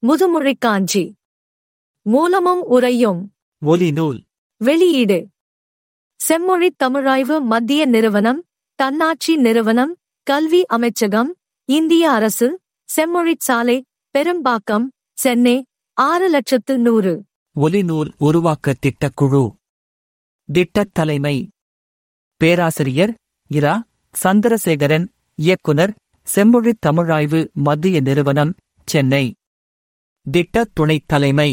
முதுமொழிக் காஞ்சி மூலமும் உரையும் ஒலி நூல் வெளியீடு செம்மொழித் தமிழாய்வு மத்திய நிறுவனம் தன்னாட்சி நிறுவனம் கல்வி அமைச்சகம் இந்திய அரசு செம்மொழிச் சாலை பெரும்பாக்கம் சென்னை ஆறு லட்சத்து நூறு ஒலி நூல் உருவாக்க திட்டக்குழு திட்டத் தலைமை பேராசிரியர் இரா சந்திரசேகரன் இயக்குனர் செம்மொழித் தமிழாய்வு மத்திய நிறுவனம் சென்னை திட்டத் துணைத் தலைமை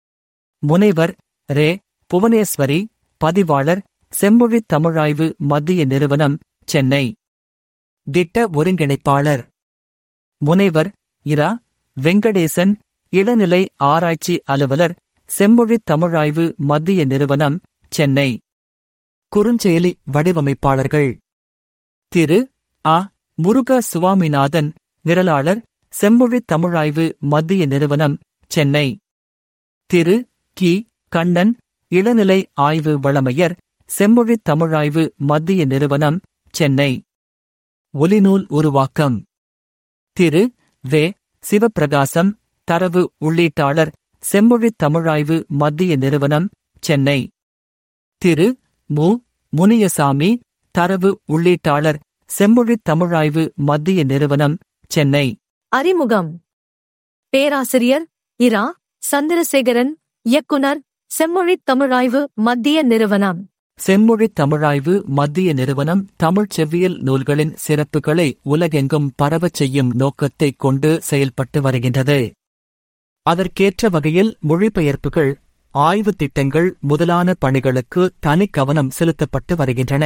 முனைவர் ரே புவனேஸ்வரி பதிவாளர் செம்மொழித் தமிழாய்வு மத்திய நிறுவனம் சென்னை திட்ட ஒருங்கிணைப்பாளர் முனைவர் இரா வெங்கடேசன் இளநிலை ஆராய்ச்சி அலுவலர் செம்மொழித் தமிழாய்வு மத்திய நிறுவனம் சென்னை குறுஞ்செயலி வடிவமைப்பாளர்கள் திரு அ முருக சுவாமிநாதன் நிரலாளர் செம்மொழித் தமிழாய்வு மத்திய நிறுவனம் சென்னை திரு கி கண்ணன் இளநிலை ஆய்வு வழமையர் செம்மொழித் தமிழாய்வு மத்திய நிறுவனம் சென்னை ஒலிநூல் உருவாக்கம் திரு வே சிவப்பிரகாசம் தரவு உள்ளீட்டாளர் செம்மொழித் தமிழாய்வு மத்திய நிறுவனம் சென்னை திரு மு முனியசாமி தரவு உள்ளீட்டாளர் செம்மொழித் தமிழாய்வு மத்திய நிறுவனம் சென்னை அறிமுகம் பேராசிரியர் இரா சந்திரசேகரன் இயக்குனர் செம்மொழித் தமிழாய்வு மத்திய நிறுவனம் செம்மொழித் தமிழாய்வு மத்திய நிறுவனம் தமிழ்ச் செவ்வியல் நூல்களின் சிறப்புகளை உலகெங்கும் பரவச் செய்யும் நோக்கத்தைக் கொண்டு செயல்பட்டு வருகின்றது அதற்கேற்ற வகையில் மொழிபெயர்ப்புகள் ஆய்வுத் திட்டங்கள் முதலான பணிகளுக்கு தனி கவனம் செலுத்தப்பட்டு வருகின்றன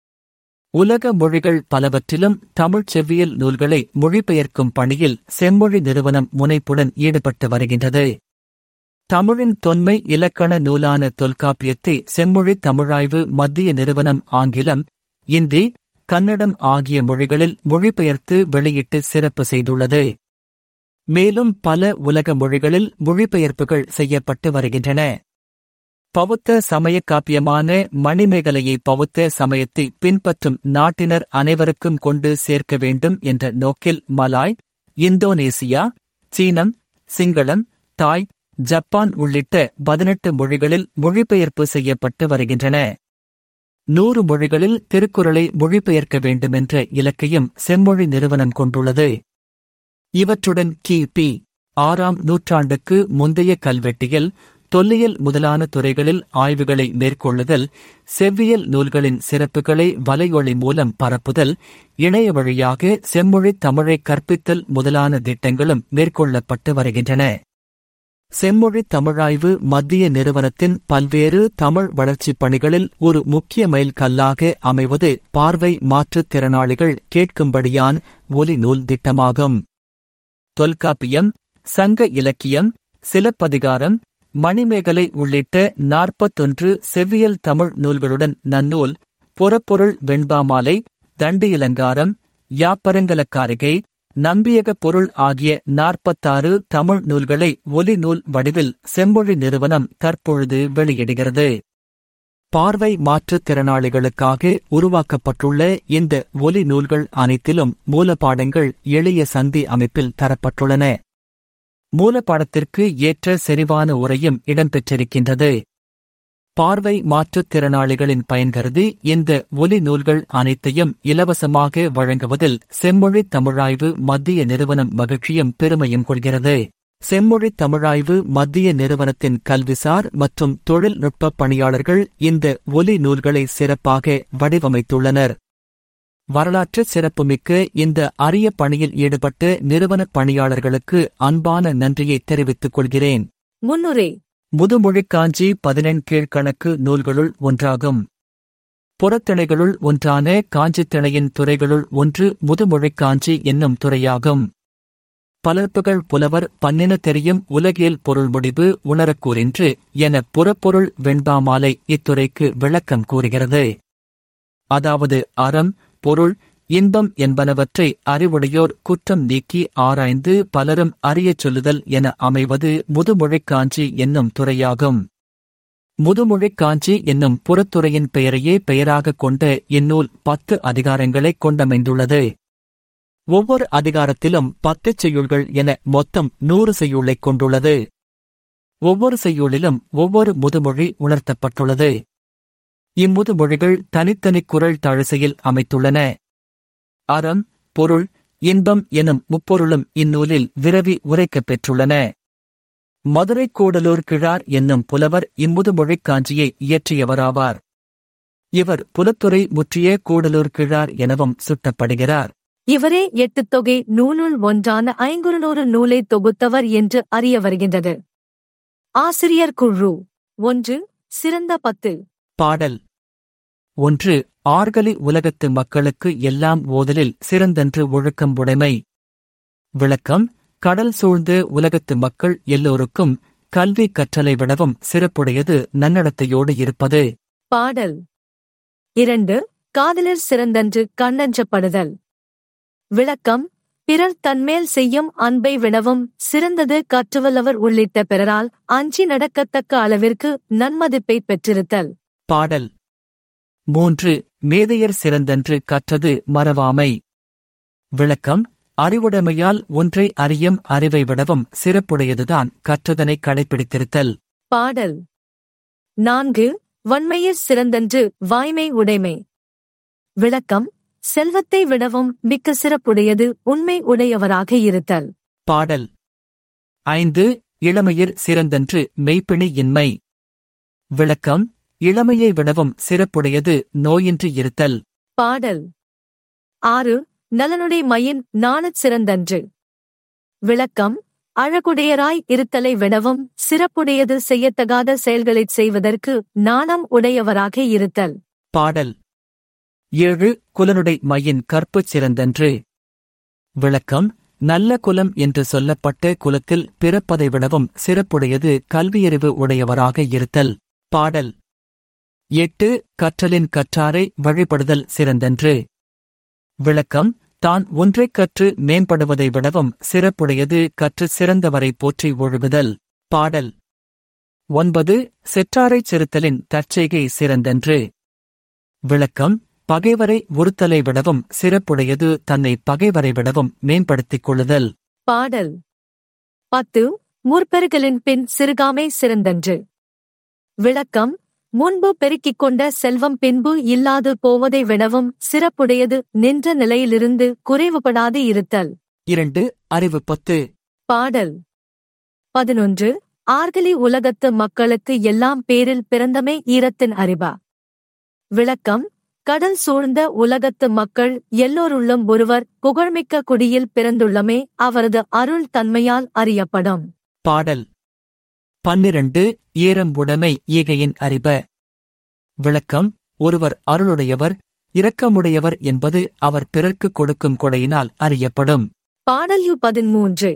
உலக மொழிகள் பலவற்றிலும் தமிழ்ச் செவ்வியல் நூல்களை மொழிபெயர்க்கும் பணியில் செம்மொழி நிறுவனம் முனைப்புடன் ஈடுபட்டு வருகின்றது தமிழின் தொன்மை இலக்கண நூலான தொல்காப்பியத்தை செம்மொழி தமிழாய்வு மத்திய நிறுவனம் ஆங்கிலம் இந்தி கன்னடம் ஆகிய மொழிகளில் மொழிபெயர்த்து வெளியிட்டு சிறப்பு செய்துள்ளது மேலும் பல உலக மொழிகளில் மொழிபெயர்ப்புகள் செய்யப்பட்டு வருகின்றன பௌத்த சமய காப்பியமான மணிமேகலையை பௌத்த சமயத்தை பின்பற்றும் நாட்டினர் அனைவருக்கும் கொண்டு சேர்க்க வேண்டும் என்ற நோக்கில் மலாய் இந்தோனேசியா சீனம் சிங்களம் தாய் ஜப்பான் உள்ளிட்ட பதினெட்டு மொழிகளில் மொழிபெயர்ப்பு செய்யப்பட்டு வருகின்றன நூறு மொழிகளில் திருக்குறளை மொழிபெயர்க்க வேண்டுமென்ற இலக்கையும் செம்மொழி நிறுவனம் கொண்டுள்ளது இவற்றுடன் கி பி ஆறாம் நூற்றாண்டுக்கு முந்தைய கல்வெட்டியல் தொல்லியல் முதலான துறைகளில் ஆய்வுகளை மேற்கொள்ளுதல் செவ்வியல் நூல்களின் சிறப்புகளை வலையொலி மூலம் பரப்புதல் இணைய வழியாக செம்மொழி தமிழை கற்பித்தல் முதலான திட்டங்களும் மேற்கொள்ளப்பட்டு வருகின்றன செம்மொழி தமிழாய்வு மத்திய நிறுவனத்தின் பல்வேறு தமிழ் வளர்ச்சிப் பணிகளில் ஒரு முக்கிய மைல் கல்லாக அமைவது பார்வை மாற்றுத் திறனாளிகள் கேட்கும்படியான் ஒலி நூல் திட்டமாகும் தொல்காப்பியம் சங்க இலக்கியம் சிலப்பதிகாரம் மணிமேகலை உள்ளிட்ட நாற்பத்தொன்று செவ்வியல் தமிழ் நூல்களுடன் நன்னூல் புறப்பொருள் வெண்பாமாலை தண்டி இலங்காரம் யாப்பரங்கலக்காரிகை நம்பியக பொருள் ஆகிய நாற்பத்தாறு தமிழ் நூல்களை ஒலி நூல் வடிவில் செம்மொழி நிறுவனம் தற்பொழுது வெளியிடுகிறது பார்வை மாற்றுத் திறனாளிகளுக்காக உருவாக்கப்பட்டுள்ள இந்த ஒலி நூல்கள் அனைத்திலும் மூலப்பாடங்கள் எளிய சந்தி அமைப்பில் தரப்பட்டுள்ளன மூலப்பாடத்திற்கு ஏற்ற செறிவான உரையும் இடம்பெற்றிருக்கின்றது பார்வை மாற்றுத் திறனாளிகளின் பயன் கருதி இந்த ஒலி நூல்கள் அனைத்தையும் இலவசமாக வழங்குவதில் செம்மொழி தமிழாய்வு மத்திய நிறுவனம் மகிழ்ச்சியும் பெருமையும் கொள்கிறது செம்மொழி தமிழாய்வு மத்திய நிறுவனத்தின் கல்விசார் மற்றும் தொழில்நுட்ப பணியாளர்கள் இந்த ஒலி நூல்களை சிறப்பாக வடிவமைத்துள்ளனர் வரலாற்று சிறப்புமிக்க இந்த அரிய பணியில் ஈடுபட்ட நிறுவனப் பணியாளர்களுக்கு அன்பான நன்றியை தெரிவித்துக் கொள்கிறேன் முன்னுரை முதுமொழிக் காஞ்சி பதினெண் கீழ்கணக்கு நூல்களுள் ஒன்றாகும் புறத்திணைகளுள் ஒன்றான காஞ்சித்திணையின் துறைகளுள் ஒன்று முதுமொழிக் காஞ்சி என்னும் துறையாகும் பலர்ப்புகள் புலவர் பன்னின தெரியும் உலகியல் பொருள் முடிவு உணரக் கூறின்று என புறப்பொருள் வெண்பாமாலை இத்துறைக்கு விளக்கம் கூறுகிறது அதாவது அறம் பொருள் இன்பம் என்பனவற்றை அறிவுடையோர் குற்றம் நீக்கி ஆராய்ந்து பலரும் அறியச் சொல்லுதல் என அமைவது முதுமொழிக் காஞ்சி என்னும் துறையாகும் முதுமொழிக் காஞ்சி என்னும் புறத்துறையின் பெயரையே பெயராகக் கொண்ட இந்நூல் பத்து அதிகாரங்களைக் கொண்டமைந்துள்ளது ஒவ்வொரு அதிகாரத்திலும் பத்து செய்யுள்கள் என மொத்தம் நூறு செய்யுளைக் கொண்டுள்ளது ஒவ்வொரு செய்யுளிலும் ஒவ்வொரு முதுமொழி உணர்த்தப்பட்டுள்ளது இம்முதுமொழிகள் தனித்தனி குரல் தழிசையில் அமைத்துள்ளன அறம் பொருள் இன்பம் எனும் முப்பொருளும் இந்நூலில் விரவி உரைக்கப் பெற்றுள்ளன மதுரை கூடலூர் கிழார் என்னும் புலவர் இம்முதுமொழிக் காஞ்சியை இயற்றியவராவார் இவர் புலத்துறை முற்றிய கூடலூர் கிழார் எனவும் சுட்டப்படுகிறார் இவரே எட்டுத் தொகை நூலுள் ஒன்றான ஐங்குறுநூறு நூலை தொகுத்தவர் என்று அறிய வருகின்றது ஆசிரியர் குழு ஒன்று சிறந்த பத்து பாடல் ஒன்று ஆர்கலி உலகத்து மக்களுக்கு எல்லாம் ஓதலில் சிறந்தன்று ஒழுக்கம் உடைமை விளக்கம் கடல் சூழ்ந்த உலகத்து மக்கள் எல்லோருக்கும் கல்வி கற்றலை விடவும் சிறப்புடையது நன்னடத்தையோடு இருப்பது பாடல் இரண்டு காதலர் சிறந்தன்று கண்ணஞ்சப்படுதல் விளக்கம் பிறர் தன்மேல் செய்யும் அன்பை விடவும் சிறந்தது கற்றுவல்லவர் உள்ளிட்ட பிறரால் அஞ்சி நடக்கத்தக்க அளவிற்கு நன்மதிப்பை பெற்றிருத்தல் பாடல் மூன்று மேதையர் சிறந்தன்று கற்றது மறவாமை விளக்கம் அறிவுடைமையால் ஒன்றை அறியும் அறிவை விடவும் சிறப்புடையதுதான் கற்றதனை கடைப்பிடித்திருத்தல் பாடல் நான்கு வன்மையிற் சிறந்தன்று வாய்மை உடைமை விளக்கம் செல்வத்தை விடவும் மிக்க சிறப்புடையது உண்மை உடையவராக இருத்தல் பாடல் ஐந்து இளமையிற் சிறந்தன்று மெய்ப்பிணி இன்மை விளக்கம் இளமையை விடவும் சிறப்புடையது நோயின்றி இருத்தல் பாடல் ஆறு நலனுடை மயின் நாணச் சிறந்தன்று விளக்கம் அழகுடையராய் இருத்தலை விடவும் சிறப்புடையது செய்யத்தகாத செயல்களைச் செய்வதற்கு நாணம் உடையவராக இருத்தல் பாடல் ஏழு குலனுடை மையின் கற்புச் சிறந்தன்று விளக்கம் நல்ல குலம் என்று சொல்லப்பட்ட குலத்தில் பிறப்பதை விடவும் சிறப்புடையது கல்வியறிவு உடையவராக இருத்தல் பாடல் எட்டு கற்றலின் கற்றாரை வழிபடுதல் சிறந்தன்று விளக்கம் தான் ஒன்றைக் கற்று மேம்படுவதை விடவும் சிறப்புடையது கற்று சிறந்தவரை போற்றி ஒழுகுதல் பாடல் ஒன்பது செற்றாரைச் செருத்தலின் தற்செய்கை சிறந்தன்று விளக்கம் பகைவரை ஒருத்தலை விடவும் சிறப்புடையது தன்னை பகைவரை விடவும் மேம்படுத்திக் கொள்ளுதல் பாடல் பத்து முற்பெருகலின் பின் சிறுகாமை சிறந்தன்று விளக்கம் முன்பு பெருக்கிக் கொண்ட செல்வம் பின்பு இல்லாது போவதை விடவும் சிறப்புடையது நின்ற நிலையிலிருந்து குறைவுபடாது இருத்தல் இரண்டு அறிவு பத்து பாடல் பதினொன்று ஆர்கலி உலகத்து மக்களுக்கு எல்லாம் பேரில் பிறந்தமை ஈரத்தின் அறிவா விளக்கம் கடல் சூழ்ந்த உலகத்து மக்கள் எல்லோருள்ளும் ஒருவர் புகழ்மிக்க குடியில் பிறந்துள்ளமே அவரது அருள் தன்மையால் அறியப்படும் பாடல் பன்னிரண்டு ஈரம்புடைமை ஈகையின் அறிப விளக்கம் ஒருவர் அருளுடையவர் இரக்கமுடையவர் என்பது அவர் பிறர்க்கு கொடுக்கும் கொடையினால் அறியப்படும் பாடல் யு பதிமூன்று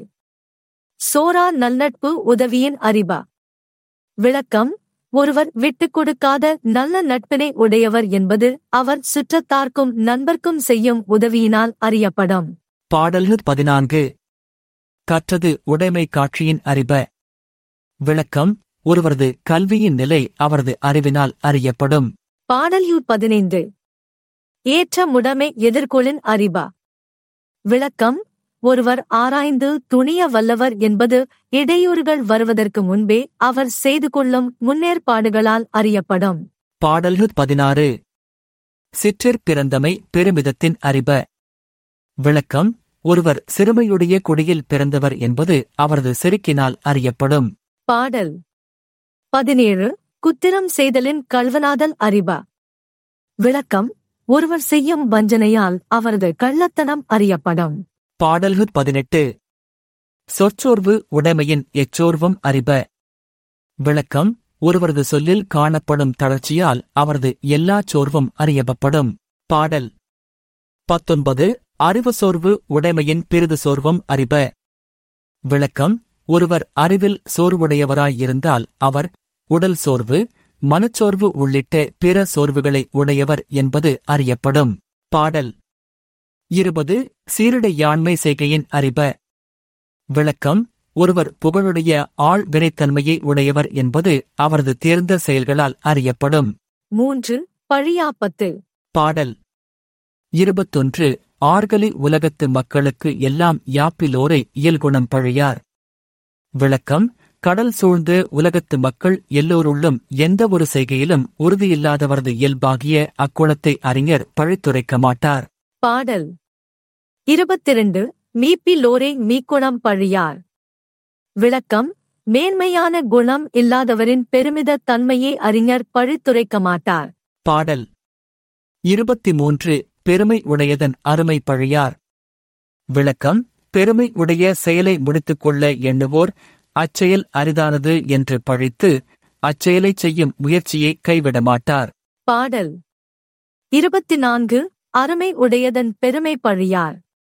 சோரா நல்நட்பு உதவியின் அறிபா விளக்கம் ஒருவர் விட்டுக் கொடுக்காத நல்ல நட்பினை உடையவர் என்பது அவர் சுற்றத்தார்க்கும் நண்பர்க்கும் செய்யும் உதவியினால் அறியப்படும் பாடல்கள் பதினான்கு கற்றது உடைமை காட்சியின் அறிப விளக்கம் ஒருவரது கல்வியின் நிலை அவரது அறிவினால் அறியப்படும் பாடல் யு பதினைந்து ஏற்ற முடமை எதிர்கொளின் அறிபா விளக்கம் ஒருவர் ஆராய்ந்து துணிய வல்லவர் என்பது இடையூறுகள் வருவதற்கு முன்பே அவர் செய்து கொள்ளும் முன்னேற்பாடுகளால் அறியப்படும் பாடல்கள் பதினாறு சிற்றிற் பிறந்தமை பெருமிதத்தின் அறிப விளக்கம் ஒருவர் சிறுமையுடைய குடியில் பிறந்தவர் என்பது அவரது செருக்கினால் அறியப்படும் பாடல் பதினேழு குத்திரம் செய்தலின் கல்வனாதல் அறிபா விளக்கம் ஒருவர் செய்யும் வஞ்சனையால் அவரது கள்ளத்தனம் அறியப்படும் பாடல்கள் பதினெட்டு சொற்சோர்வு உடைமையின் எச்சோர்வும் அறிப விளக்கம் ஒருவரது சொல்லில் காணப்படும் தளர்ச்சியால் அவரது எல்லாச் சோர்வும் அறியப்படும் பாடல் பத்தொன்பது அறிவு சோர்வு உடைமையின் பிறிது சோர்வும் அறிப விளக்கம் ஒருவர் அறிவில் சோர்வுடையவராயிருந்தால் அவர் உடல் சோர்வு மனச்சோர்வு உள்ளிட்ட பிற சோர்வுகளை உடையவர் என்பது அறியப்படும் பாடல் இருபது சீருடை யாண்மை செய்கையின் அறிப விளக்கம் ஒருவர் புகழுடைய ஆள் வினைத்தன்மையை உடையவர் என்பது அவரது தேர்ந்த செயல்களால் அறியப்படும் மூன்று பழியாப்பத்து பாடல் இருபத்தொன்று ஆர்கலி உலகத்து மக்களுக்கு எல்லாம் யாப்பிலோரை இயல்குணம் பழியார் விளக்கம் கடல் சூழ்ந்து உலகத்து மக்கள் எல்லோருள்ளும் எந்த ஒரு செய்கையிலும் உறுதியில்லாதவரது இயல்பாகிய அக்குணத்தை அறிஞர் பழித்துரைக்க மாட்டார் பாடல் இருபத்திரண்டு மீப்பிலோரே மீக்குணம் பழியார் விளக்கம் மேன்மையான குணம் இல்லாதவரின் பெருமித தன்மையை அறிஞர் பழித்துரைக்க மாட்டார் பாடல் இருபத்தி மூன்று பெருமை உடையதன் அருமை பழியார் விளக்கம் பெருமை உடைய செயலை முடித்துக் கொள்ள எண்ணுவோர் அச்செயல் அரிதானது என்று பழித்து அச்செயலைச் செய்யும் முயற்சியை கைவிட மாட்டார் பாடல் இருபத்தி நான்கு அருமை உடையதன் பெருமை பழியார்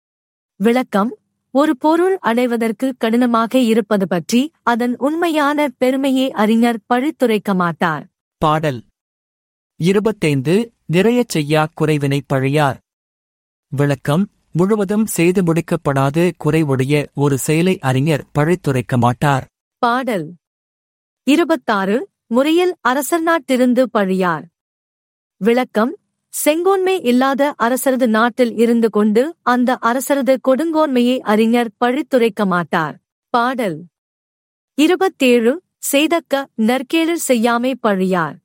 விளக்கம் ஒரு பொருள் அடைவதற்கு கடினமாக இருப்பது பற்றி அதன் உண்மையான பெருமையை அறிஞர் பழித்துரைக்க மாட்டார் பாடல் இருபத்தைந்து நிறையச் செய்யா குறைவினை பழியார் விளக்கம் முழுவதும் செய்து முடிக்கப்படாது குறைவுடைய ஒரு செயலை அறிஞர் பழித்துரைக்க மாட்டார் பாடல் இருபத்தாறு முறையில் அரசர் நாட்டிருந்து பழியார் விளக்கம் செங்கோன்மை இல்லாத அரசரது நாட்டில் இருந்து கொண்டு அந்த அரசரது கொடுங்கோன்மையை அறிஞர் பழித்துரைக்க மாட்டார் பாடல் இருபத்தேழு செய்தக்க நற்கேடு செய்யாமை பழியார்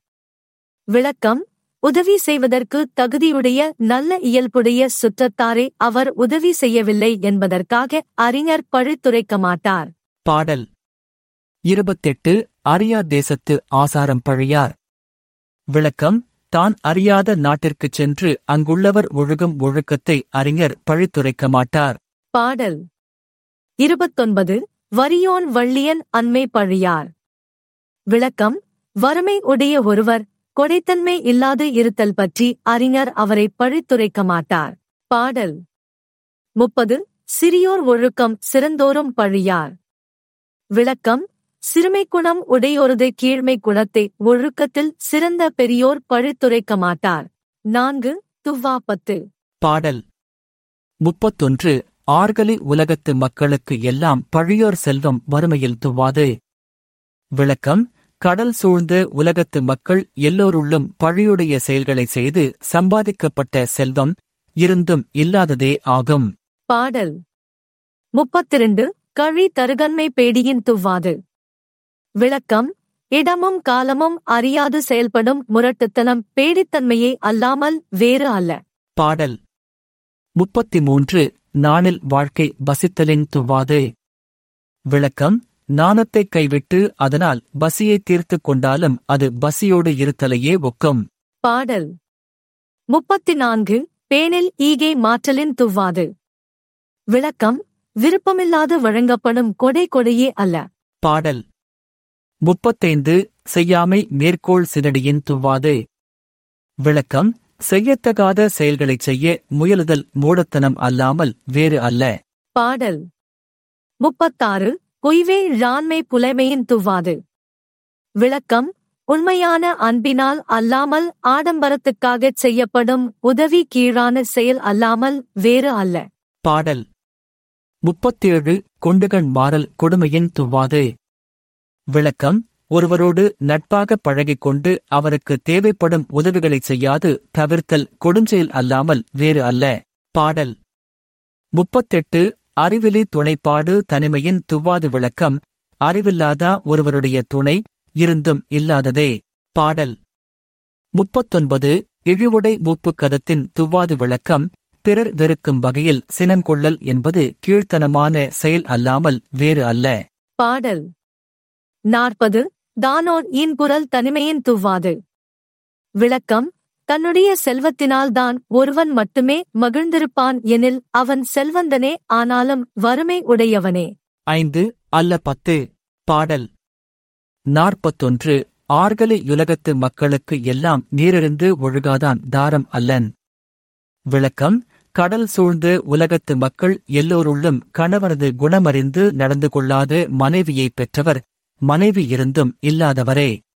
விளக்கம் உதவி செய்வதற்கு தகுதியுடைய நல்ல இயல்புடைய சுற்றத்தாரை அவர் உதவி செய்யவில்லை என்பதற்காக அறிஞர் பழித்துரைக்க மாட்டார் பாடல் இருபத்தெட்டு அறியா தேசத்து ஆசாரம் பழியார் விளக்கம் தான் அறியாத நாட்டிற்குச் சென்று அங்குள்ளவர் ஒழுகும் ஒழுக்கத்தை அறிஞர் பழித்துரைக்க மாட்டார் பாடல் இருபத்தொன்பது வரியோன் வள்ளியன் அண்மை பழியார் விளக்கம் வறுமை உடைய ஒருவர் கொடைத்தன்மை இல்லாது இருத்தல் பற்றி அறிஞர் அவரை பழித்துரைக்க மாட்டார் பாடல் முப்பது சிறியோர் ஒழுக்கம் சிறந்தோரும் பழியார் விளக்கம் சிறுமை குணம் உடையோரது கீழ்மை குணத்தை ஒழுக்கத்தில் சிறந்த பெரியோர் பழித்துரைக்க மாட்டார் நான்கு துவ்வா பத்து பாடல் முப்பத்தொன்று ஆர்கலி உலகத்து மக்களுக்கு எல்லாம் பழியோர் செல்வம் வறுமையில் துவாது விளக்கம் கடல் சூழ்ந்த உலகத்து மக்கள் எல்லோருள்ளும் பழியுடைய செயல்களை செய்து சம்பாதிக்கப்பட்ட செல்வம் இருந்தும் இல்லாததே ஆகும் பாடல் முப்பத்திரண்டு கழி தருகன்மை பேடியின் துவ்வாது விளக்கம் இடமும் காலமும் அறியாது செயல்படும் முரட்டுத்தனம் பேடித்தன்மையே அல்லாமல் வேறு அல்ல பாடல் முப்பத்தி மூன்று நாணில் வாழ்க்கை பசித்தலின் துவாது விளக்கம் நாணத்தைக் கைவிட்டு அதனால் பசியை தீர்த்துக் கொண்டாலும் அது பசியோடு இருத்தலையே ஒக்கும் பாடல் முப்பத்தி நான்கு பேனில் ஈகை மாற்றலின் துவ்வாது விளக்கம் விருப்பமில்லாது வழங்கப்படும் கொடை கொடையே அல்ல பாடல் முப்பத்தைந்து செய்யாமை மேற்கோள் சிதடியின் துவாது விளக்கம் செய்யத்தகாத செயல்களைச் செய்ய முயலுதல் மூடத்தனம் அல்லாமல் வேறு அல்ல பாடல் முப்பத்தாறு பொய்வே ராண்மை புலைமையின் துவ்வாது விளக்கம் உண்மையான அன்பினால் அல்லாமல் ஆடம்பரத்துக்காகச் செய்யப்படும் உதவி கீழான செயல் அல்லாமல் வேறு அல்ல பாடல் முப்பத்தேழு கொண்டுகண் மாறல் கொடுமையின் துவாது விளக்கம் ஒருவரோடு நட்பாக பழகிக் கொண்டு அவருக்கு தேவைப்படும் உதவிகளைச் செய்யாது தவிர்த்தல் கொடுஞ்செயல் அல்லாமல் வேறு அல்ல பாடல் முப்பத்தெட்டு அறிவிலி துணைப்பாடு தனிமையின் துவாது விளக்கம் அறிவில்லாதா ஒருவருடைய துணை இருந்தும் இல்லாததே பாடல் முப்பத்தொன்பது இழிவுடை மூப்புக்கதத்தின் துவாது விளக்கம் பிறர் வெறுக்கும் வகையில் சினங்கொள்ளல் என்பது கீழ்த்தனமான செயல் அல்லாமல் வேறு அல்ல பாடல் நாற்பது தானோன் ஈன்புரல் தனிமையின் துவ்வாது விளக்கம் தன்னுடைய செல்வத்தினால்தான் ஒருவன் மட்டுமே மகிழ்ந்திருப்பான் எனில் அவன் செல்வந்தனே ஆனாலும் வறுமை உடையவனே ஐந்து அல்ல பத்து பாடல் நாற்பத்தொன்று ஆர்கலி யுலகத்து மக்களுக்கு எல்லாம் நீரிருந்து ஒழுகாதான் தாரம் அல்லன் விளக்கம் கடல் சூழ்ந்து உலகத்து மக்கள் எல்லோருள்ளும் கணவனது குணமறிந்து நடந்து கொள்ளாத மனைவியைப் பெற்றவர் மனைவி இருந்தும் இல்லாதவரே